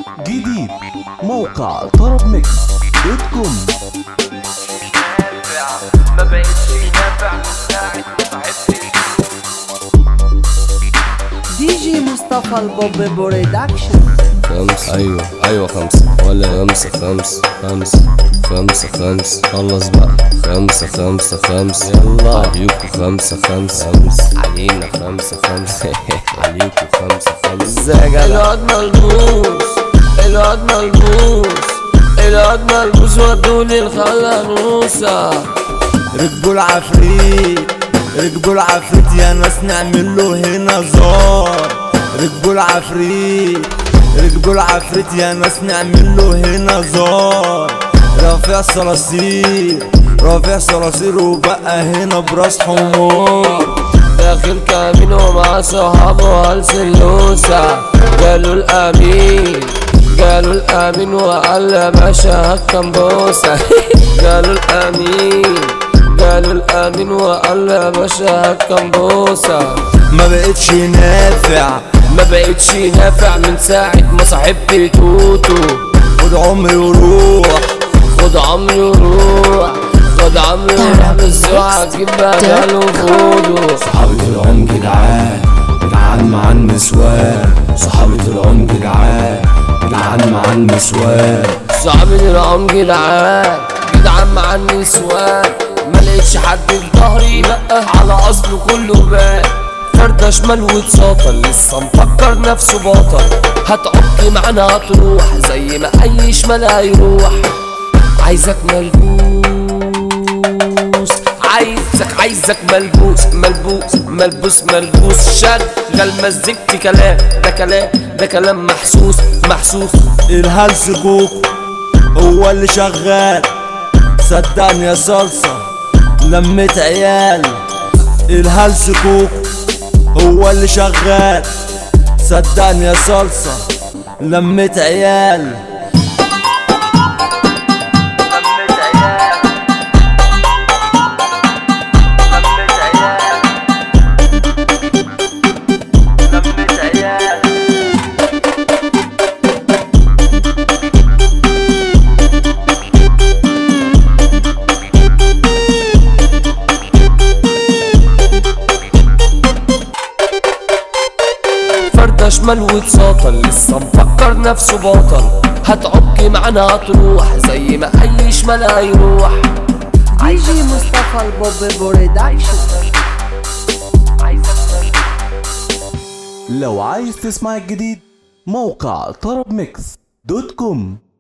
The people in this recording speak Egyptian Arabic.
جديد موقع طرب ميكس دوت كوم ما بقتش نافع من ساعة ما صاحبت دي جي مصطفى البوب برودكشن خمسة أيوة أيوة خمسة ولا خمسة خمسة خمسة خمسة خمسة خلص بقى خمسة خمسة خمسة يلا عليكوا خمسة خمسة خمسة علينا خمسة خمسة عليكوا خمسة خمسة ازيك يا الواد ملبوس الواد ملبوس الواد ملبوس ودوني الخلاروسة ركبوا العفريت ركبوا العفريت يا ناس نعمل له هنا زار ركبوا العفريت ركبوا العفريت يا ناس نعمل له هنا زار رافع صراصير رافع صراصير وبقى هنا براس حمار داخل كمين ومع صحابه هالسلوسة قالوا الأمين قالوا الأمين وقال يا باشا هكم بوسة قالوا الأمين قالوا الأمين وقال يا باشا هكم بوسة ما بقتش نافع ما بقتش نافع من ساعة ما صاحبت توتو خد عمري وروح خد عمري وروح خد عمري وروح بس اوعى تجيب بداله فودو صحابي طلعون جدعان جدعان مع النسوان صحابي طلعون جدعان جدعان مع النسوان صحابي طلعهم جدعان جدعان مع النسوان ما لقيتش حد في ظهري لا على اصله كله بان فردة شمال واتسطل لسه مفكر نفسه بطل هتعك معانا هتروح زي ما اي شمال هيروح عايزك ملبوس عايزك عايزك ملبوس ملبوس ملبوس ملبوس شغل مزيكتي كلام ده كلام ده كلام محسوس محسوس الهلس كوكو هو اللي شغال صدقني يا صلصة لميت عيال الهلس كوكو هو اللي شغال صدقني يا صلصة لميت عيال لمت عيال لمت عيال لمت عيال فردة شمال واتسطل لسه مفكر نفسه بطل هتعك معانا هتروح زي ما اي شمال هيروح دي جي مصطفى البوب برودكشن لو عايز تسمع الجديد موقع طرب ميكس دوت كوم